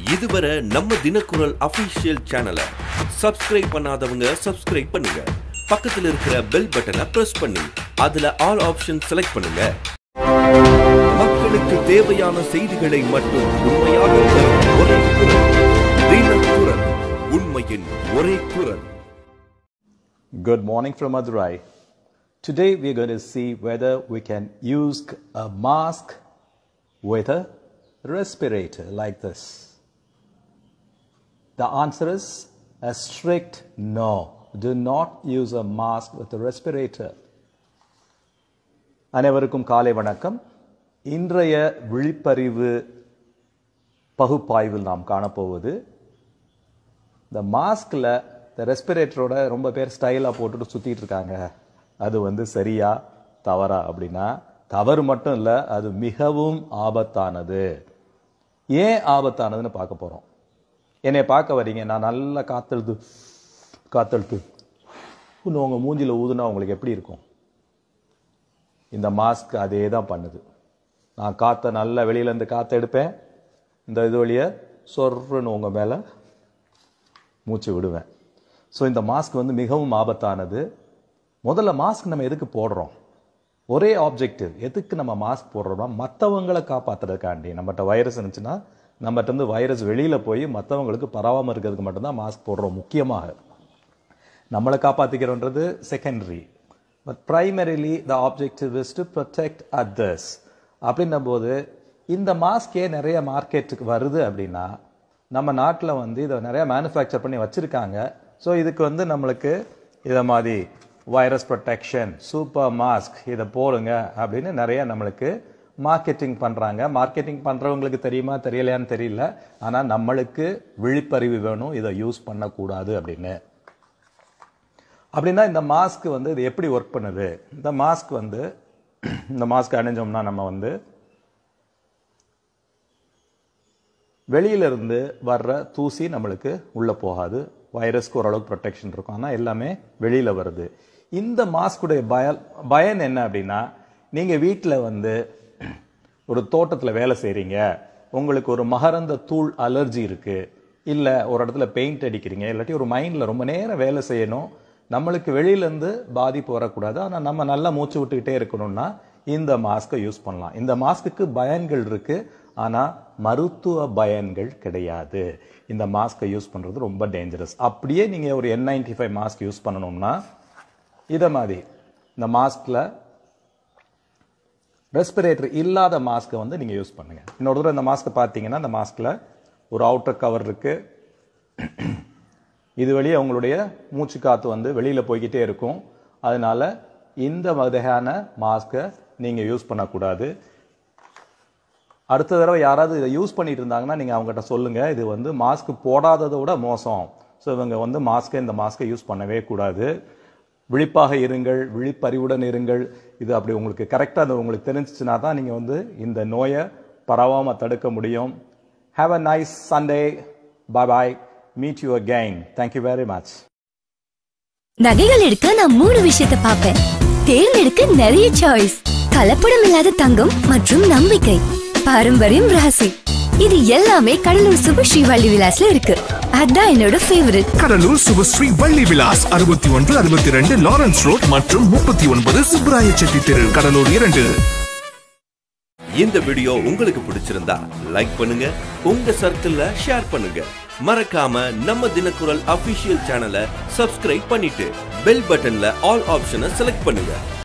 இதுவரை நம்ம தினக்குரல் அபிஷியல் சேனலை சப்ஸ்கிரைப் பண்ணாதவங்க சப்ஸ்கிரைப் பண்ணுங்க பக்கத்துல இருக்கிற பெல் பட்டனை பிரஸ் பண்ணி அதுல ஆல் ஆப்ஷன் செலக்ட் பண்ணுங்க மக்களுக்கு தேவையான செய்திகளை மட்டும் உண்மையாக தரும் ஒரே குரல் தினக்குரல் உண்மையின் ஒரே குரல் Good morning from Madurai. Today we are going to see whether we can use a mask with a respirator like this. The answer is a strict no. Do not use a mask with a respirator. அனைவருக்கும் காலை வணக்கம் இன்றைய விழிப்பறிவு பகுப்பாய்வில் நாம் காணப்போவது இந்த மாஸ்கில் இந்த ரெஸ்பிரேட்டரோட ரொம்ப பேர் ஸ்டைலாக போட்டுட்டு சுற்றிட்டு இருக்காங்க அது வந்து சரியா தவறா அப்படின்னா தவறு மட்டும் இல்லை அது மிகவும் ஆபத்தானது ஏன் ஆபத்தானதுன்னு பார்க்க போகிறோம் என்னை பார்க்க வரீங்க நான் நல்லா காத்தெழுத்து காத்தெழுத்து இன்னும் உங்கள் மூஞ்சியில் ஊதுனா உங்களுக்கு எப்படி இருக்கும் இந்த மாஸ்க் அதே தான் பண்ணுது நான் காற்றை நல்லா வெளியிலேருந்து காற்றை எடுப்பேன் இந்த இது வழியை சொர்ன்னு உங்கள் மேலே மூச்சு விடுவேன் ஸோ இந்த மாஸ்க் வந்து மிகவும் ஆபத்தானது முதல்ல மாஸ்க் நம்ம எதுக்கு போடுறோம் ஒரே ஆப்ஜெக்டிவ் எதுக்கு நம்ம மாஸ்க் போடுறோம்னா மற்றவங்களை காப்பாற்றுறதுக்காண்டி நம்மகிட்ட வைரஸ் இருந்துச்சுன்னா நம்மகிட்ட இருந்து வைரஸ் வெளியில் போய் மற்றவங்களுக்கு பரவாமல் இருக்கிறதுக்கு மட்டும்தான் மாஸ்க் போடுறோம் முக்கியமாக நம்மளை காப்பாற்றிக்கிறோன்றது secondary but primarily the objective is to protect others அப்படின்னும் போது இந்த மாஸ்கே நிறைய மார்க்கெட்டுக்கு வருது அப்படின்னா நம்ம நாட்டில் வந்து இதை நிறைய மேனுஃபேக்சர் பண்ணி வச்சுருக்காங்க ஸோ இதுக்கு வந்து நம்மளுக்கு இதை மாதிரி வைரஸ் ப்ரொடெக்ஷன் சூப்பர் மாஸ்க் இதை போடுங்க அப்படின்னு நிறைய நம்மளுக்கு மார்க்கெட்டிங் பண்ணுறாங்க மார்க்கெட்டிங் பண்ணுறவங்களுக்கு தெரியுமா தெரியலையான்னு தெரியல ஆனால் நம்மளுக்கு விழிப்பறிவு வேணும் இதை யூஸ் பண்ணக்கூடாது அப்படின்னு அப்படின்னா இந்த மாஸ்க் வந்து இது எப்படி ஒர்க் பண்ணுது இந்த மாஸ்க் வந்து இந்த மாஸ்க் அணிஞ்சோம்னா நம்ம வந்து வெளியிலிருந்து வர்ற தூசி நம்மளுக்கு உள்ளே போகாது வைரஸ்க்கு ஓரளவுக்கு ப்ரொடெக்ஷன் இருக்கும் ஆனால் எல்லாமே வெளியில் வருது இந்த மாஸ்குடைய பய பயன் என்ன அப்படின்னா நீங்கள் வீட்டில் வந்து ஒரு தோட்டத்தில் வேலை செய்கிறீங்க உங்களுக்கு ஒரு மகரந்த தூள் அலர்ஜி இருக்குது இல்லை ஒரு இடத்துல பெயிண்ட் அடிக்கிறீங்க இல்லாட்டி ஒரு மைண்டில் ரொம்ப நேரம் வேலை செய்யணும் நம்மளுக்கு வெளியிலேருந்து பாதிப்பு வரக்கூடாது ஆனால் நம்ம நல்லா மூச்சு விட்டுக்கிட்டே இருக்கணும்னா இந்த மாஸ்க்கை யூஸ் பண்ணலாம் இந்த மாஸ்க்குக்கு பயன்கள் இருக்குது ஆனால் மருத்துவ பயன்கள் கிடையாது இந்த மாஸ்க்கை யூஸ் பண்ணுறது ரொம்ப டேஞ்சரஸ் அப்படியே நீங்கள் ஒரு N ninety five mask use பண்ணணும்னா இதை மாதிரி இந்த மாஸ்கில் ரெஸ்பிரேட்டர் இல்லாத மாஸ்க்கை வந்து நீங்கள் யூஸ் பண்ணுங்கள் இன்னொரு தடவை இந்த மாஸ்க்கை பார்த்தீங்கன்னா இந்த மாஸ்கில் ஒரு அவுட்டர் கவர் இருக்குது இது வழியே உங்களுடைய மூச்சு காற்று வந்து வெளியில் போய்கிட்டே இருக்கும் அதனால இந்த வகையான மாஸ்க்கை நீங்கள் யூஸ் பண்ணக்கூடாது அடுத்த தடவை யாராவது இதை யூஸ் பண்ணிட்டு இருந்தாங்கன்னா நீங்கள் அவங்ககிட்ட சொல்லுங்கள் இது வந்து மாஸ்க் போடாததை விட மோசம் ஸோ இவங்க வந்து மாஸ்க்கை இந்த மாஸ்க்கை யூஸ் பண்ணவே கூடாது விழிப்பாக இருங்கள் விழிப்பறிவுடன் இருங்கள் இது அப்படி உங்களுக்கு கரெக்டாக அது உங்களுக்கு தெரிஞ்சிச்சுனா தான் நீங்கள் வந்து இந்த நோயை பரவாமல் தடுக்க முடியும் have a nice Sunday bye bye meet you again thank you very much நகைகள் எடுக்க நான் மூணு விஷயத்தை பார்ப்பேன் தேர்ந்தெடுக்க நிறைய சாய்ஸ் கலப்படம் இல்லாத தங்கம் மற்றும் நம்பிக்கை பாரம்பரியம் ராசி இது எல்லாமே கடலூர் சுபஸ்ரீ வள்ளி விலாஸ்ல இருக்கு அதான் என்னோட ஃபேவரட் கடலூர் சுபஸ்ரீ வள்ளி விலாஸ் அறுபத்தி ஒன்று அறுபத்தி ரெண்டு லாரன்ஸ் ரோட் மற்றும் முப்பத்தி ஒன்பது சுப்ராய செட்டி தெரு கடலூர் இரண்டு இந்த வீடியோ உங்களுக்கு பிடிச்சிருந்தா லைக் பண்ணுங்க உங்க சர்க்கிள்ல ஷேர் பண்ணுங்க மறக்காம நம்ம தினக்குரல் அபிஷியல் சேனலை சப்ஸ்கிரைப் பண்ணிட்டு பெல் பட்டன்ல ஆல் ஆப்ஷனை செலக்ட் பண்ணுங்க